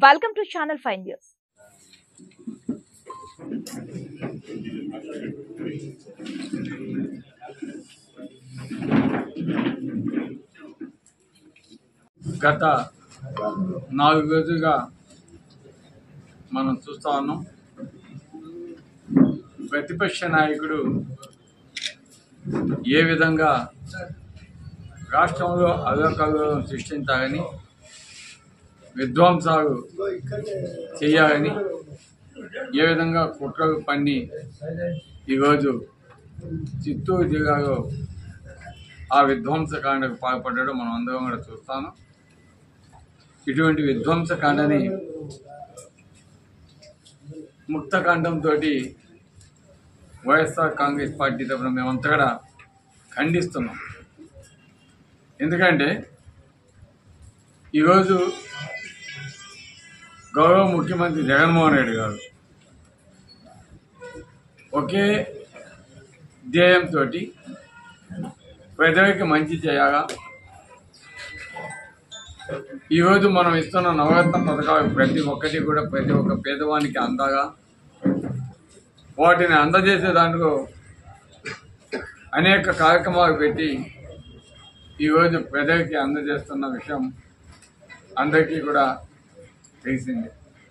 Welcome to Channel 5 News. గత నాలుగు రోజులుగా మనం చూస్తా ఉన్నాం ప్రతిపక్ష నాయకుడు ఏ విధంగా రాష్ట్రంలో అలోకల్లోలం సృష్టించాలని విధ్వంసాలు చేయాలని ఏ విధంగా కుట్రలు పన్ని ఈరోజు చిత్తూరు జిల్లాలో ఆ విధ్వంసకాండకు పాల్పడ్డాడు మనం అందరం కూడా చూస్తాను ఇటువంటి విధ్వంసకాండని ముక్తకాండంతో వైఎస్ఆర్ కాంగ్రెస్ పార్టీ తరఫున మేమంతా కూడా ఖండిస్తున్నాం ఎందుకంటే ఈరోజు గౌరవ ముఖ్యమంత్రి జగన్మోహన్ రెడ్డి గారు ఒకే ధ్యేయంతో ప్రజలకి మంచి చేయాలా ఈరోజు మనం ఇస్తున్న నవరత్న పథకాలు ప్రతి ఒక్కటి కూడా ప్రతి ఒక్క పేదవానికి అందగా వాటిని అందజేసే దాంట్లో అనేక కార్యక్రమాలు పెట్టి ఈరోజు ప్రజలకి అందజేస్తున్న విషయం అందరికీ కూడా తెలిసింది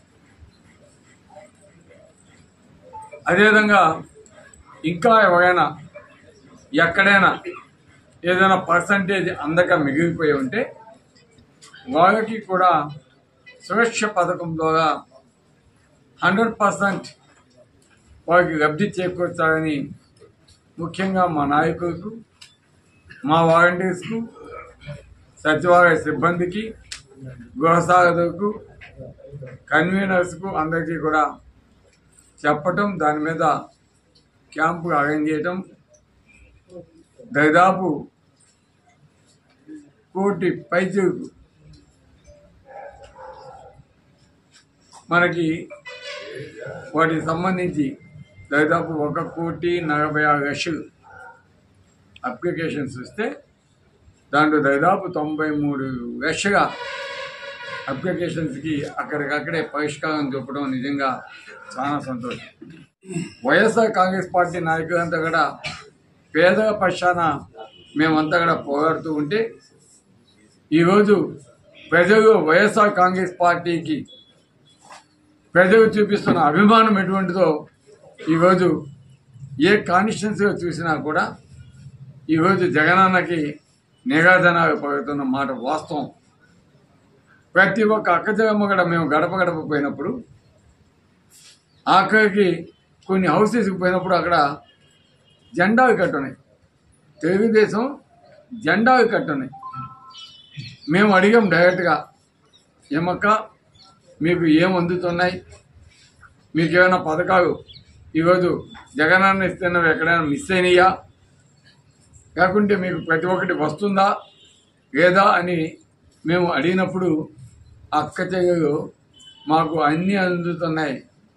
అదేవిధంగా ఇంకా ఎవరైనా ఎక్కడైనా ఏదైనా పర్సంటేజ్ అందక మిగిలిపోయి ఉంటే వాళ్ళకి కూడా సురక్ష పథకం ద్వారా హండ్రెడ్ పర్సెంట్ వారికి లబ్ధి చేకూర్చాలని ముఖ్యంగా మా నాయకులకు మా వాలంటీర్స్కు సచివాలయ సిబ్బందికి గృహసారథులకు కన్వీనర్స్కు అందరికీ కూడా చెప్పటం దాని మీద క్యాంపు అరేంజ్ చేయటం దాదాపు కోటి పైచుకు మనకి వాటికి సంబంధించి దాదాపు ఒక కోటి నలభై ఆరు లక్షలు అప్లికేషన్స్ వస్తే దాంట్లో దాదాపు తొంభై మూడు లక్షల అప్లికేషన్స్కి అక్కడికక్కడే పరిష్కారం చూపడం నిజంగా చాలా సంతోషం వైఎస్ఆర్ కాంగ్రెస్ పార్టీ నాయకులంతా కూడా పేదల పక్షాన మేమంతా కూడా పోరాడుతూ ఉంటే ఈరోజు ప్రజలు వైఎస్ఆర్ కాంగ్రెస్ పార్టీకి ప్రజలు చూపిస్తున్న అభిమానం ఎటువంటిదో ఈరోజు ఏ కాన్స్టిట్యున్సీలో చూసినా కూడా ఈరోజు జగనన్నకి నిరాధనాలు పడుతున్న మాట వాస్తవం ప్రతి ఒక్క అక్కజగమ్మ కూడా మేము గడప గడప పోయినప్పుడు ఆఖరికి కొన్ని హౌసెస్కి పోయినప్పుడు అక్కడ జెండాలు కట్టున్నాయి తెలుగుదేశం జెండాలు కట్టున్నాయి మేము అడిగాం డైరెక్ట్గా ఏమక్క మీకు ఏం అందుతున్నాయి మీకు ఏమైనా పథకాలు ఈరోజు జగనన్న ఇస్తున్నవి ఎక్కడైనా మిస్ అయినాయా లేకుంటే మీకు ప్రతి ఒక్కటి వస్తుందా లేదా అని మేము అడిగినప్పుడు అక్క చెల్లెలు మాకు అన్నీ అందుతున్నాయి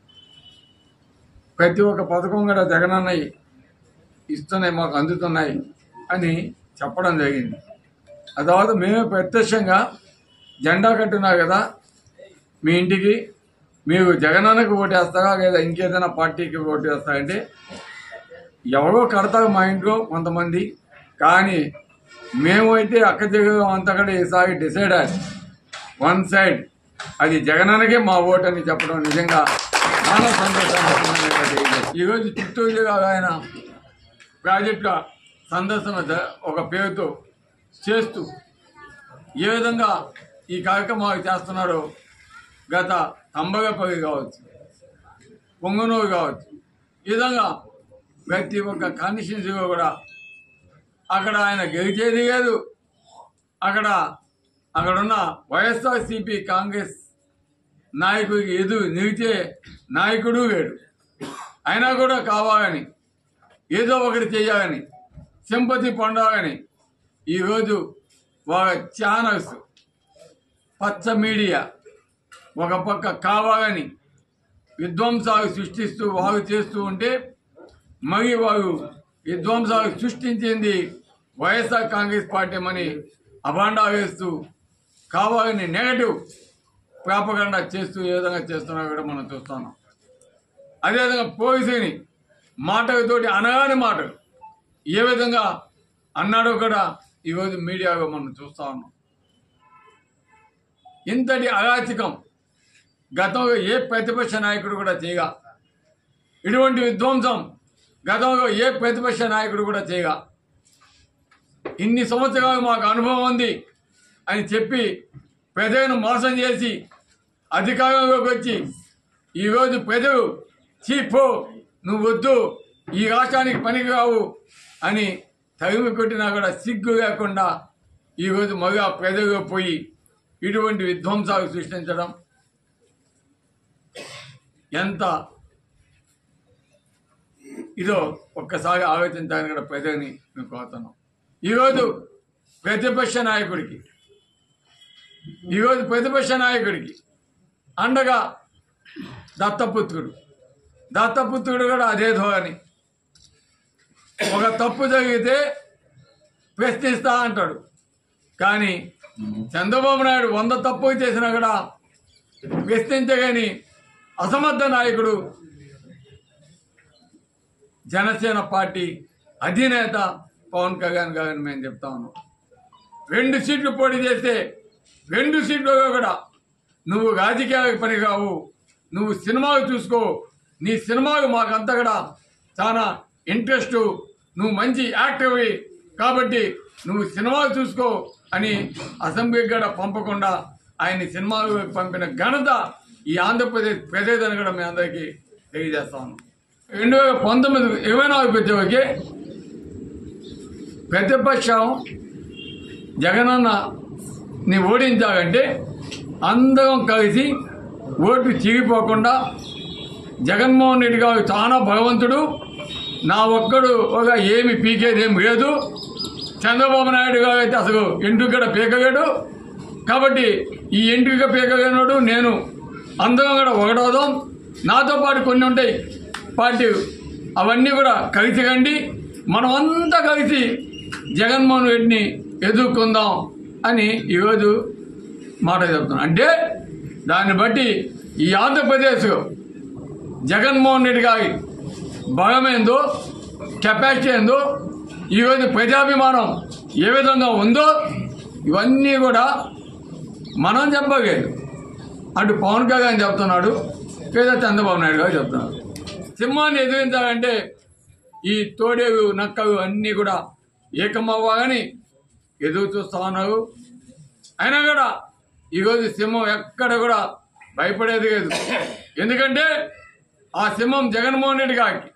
ప్రతి ఒక్క పథకం కూడా జగనన్నయ్య ఇస్తున్నాయి మాకు అందుతున్నాయి అని చెప్పడం జరిగింది ఆ తర్వాత మేమే ప్రత్యక్షంగా జెండా కట్టున్నా కదా మీ ఇంటికి మీరు జగనన్నకు ఓటేస్తారా లేదా ఇంకేదైనా పార్టీకి ఓటేస్తారా అంటే ఎవరో కడతారు మా ఇంట్లో కొంతమంది కానీ మేమైతే అక్క జగన్ అంతా కూడా ఈసారి డిసైడ్ అయ్యి వన్ సైడ్ అది జగనన్నకే మా ఓటు అని చెప్పడం నిజంగా చాలా సంతోషంగా ఈరోజు చిత్తూరు జిల్లాలో ఆయన ప్రాజెక్టుల సందర్శన జ- ఒక పేరుతో చేస్తూ ఏ విధంగా ఈ కార్యక్రమాలు చేస్తున్నారో గత తంబగపల్లి కావచ్చు పొంగనూరు కావచ్చు ఈ విధంగా ప్రతి ఒక్క కాన్స్టిట్యున్సీలో కూడా అక్కడ ఆయన గెలిచేది లేదు అక్కడ అక్కడున్న వైఎస్ఆర్సీపీ కాంగ్రెస్ నాయకుడికి ఎదురు నిలిచే నాయకుడు లేడు అయినా కూడా కావాలని ఏదో ఒకటి చేయాలని సింపతి పొందాలని ఈరోజు వాళ్ళ ఛానల్స్ పచ్చ మీడియా ఒక పక్క కావాలని విధ్వంసాలు సృష్టిస్తూ వారు చేస్తూ ఉంటే మరి వారు విధ్వంసాలు సృష్టించింది వైఎస్ఆర్ కాంగ్రెస్ పార్టీ అని అభాండా వేస్తూ కావాలని నెగటివ్ ప్రాపగండా చేస్తూ ఏ విధంగా చేస్తున్నా కూడా మనం చూస్తున్నాం అదేవిధంగా పోయిసేని మాటలతోటి అనగాని మాటలు ఏ విధంగా అన్నాడో కూడా ఈరోజు మీడియాలో మనం చూస్తా ఉన్నాం ఇంతటి అరాచకం గతంలో ఏ ప్రతిపక్ష నాయకుడు కూడా చేయగా ఇటువంటి విధ్వంసం గతంలో ఏ ప్రతిపక్ష నాయకుడు కూడా చేయగా ఇన్ని సంవత్సరాలు మాకు అనుభవం ఉంది అని చెప్పి ప్రజలను మోసం చేసి అధికారంలోకి వచ్చి ఈరోజు ప్రజలు చీపో నువ్వు వద్దు ఈ రాష్ట్రానికి పనికి రావు అని తరిమి కొట్టినా కూడా సిగ్గు లేకుండా ఈరోజు మగ ప్రజలు పోయి ఇటువంటి విధ్వంసాలు సృష్టించడం ఎంత ఇదో ఒక్కసారి ఆలోచించాలని కూడా ప్రజల్ని మేము కోరుతున్నాం ఈరోజు ప్రతిపక్ష నాయకుడికి ఈరోజు ప్రతిపక్ష నాయకుడికి అండగా దత్తపుత్రుడు దత్తపుత్రుడు కూడా అదే ధోరణి ఒక తప్పు జరిగితే ప్రశ్నిస్తా అంటాడు కానీ చంద్రబాబు నాయుడు వంద తప్పు చేసినా కూడా ప్రశ్నించగాని అసమర్థ నాయకుడు జనసేన పార్టీ అధినేత పవన్ కళ్యాణ్ గారిని మేము చెప్తా ఉన్నాం రెండు సీట్లు పోటీ చేస్తే రెండు సీట్లలో కూడా నువ్వు రాజకీయాలకు పని కావు నువ్వు సినిమాలు చూసుకో నీ సినిమాలు మాకంతా కూడా చాలా ఇంట్రెస్ట్ నువ్వు మంచి యాక్టివ్ కాబట్టి నువ్వు సినిమాలు చూసుకో అని అసెంబ్లీకి కూడా పంపకుండా ఆయన సినిమాలు పంపిన ఘనత ఈ ఆంధ్రప్రదేశ్ ప్రజలని కూడా మీ అందరికీ తెలియజేస్తాను రెండు వేల పంతొమ్మిది ఇరవై నాలుగు వచ్చేవరికి ప్రతిపక్షం జగనన్న ని ఓడించాలంటే అందరం కలిసి ఓటు చీగిపోకుండా జగన్మోహన్ రెడ్డి గారు చాలా భగవంతుడు నా ఒక్కడు ఒక ఏమి పీకేదేం లేదు చంద్రబాబు నాయుడు గారు అయితే అసలు ఎంటుకడ పీకలేడు కాబట్టి ఈ ఎంటుక పీకలేనోడు నేను అందరం కూడా ఒకటవుదాం నాతో పాటు కొన్ని ఉంటాయి పార్టీ అవన్నీ కూడా కలిసి కండి మనం అంతా కలిసి జగన్మోహన్ రెడ్డిని ఎదుర్కొందాం అని ఈరోజు మాట చెప్తున్నాను అంటే దాన్ని బట్టి ఈ ఆంధ్రప్రదేశ్ జగన్మోహన్ రెడ్డి గారి బలమేందో కెపాసిటీ ఏందో ఈరోజు ప్రజాభిమానం ఏ విధంగా ఉందో ఇవన్నీ కూడా మనం చెప్పలేదు అటు పవన్ కళ్యాణ్ చెప్తున్నాడు లేదా చంద్రబాబు నాయుడు గారు చెప్తున్నాడు సింహాన్ని ఎదిరించాలంటే ఈ తోడేవి నక్కలు అన్నీ కూడా ఏకమవ్వాలని ఎదురు చూస్తా ఉన్నారు అయినా కూడా ఈరోజు సింహం ఎక్కడ కూడా భయపడేది లేదు ఎందుకంటే ఆ సింహం జగన్మోహన్ రెడ్డి గారికి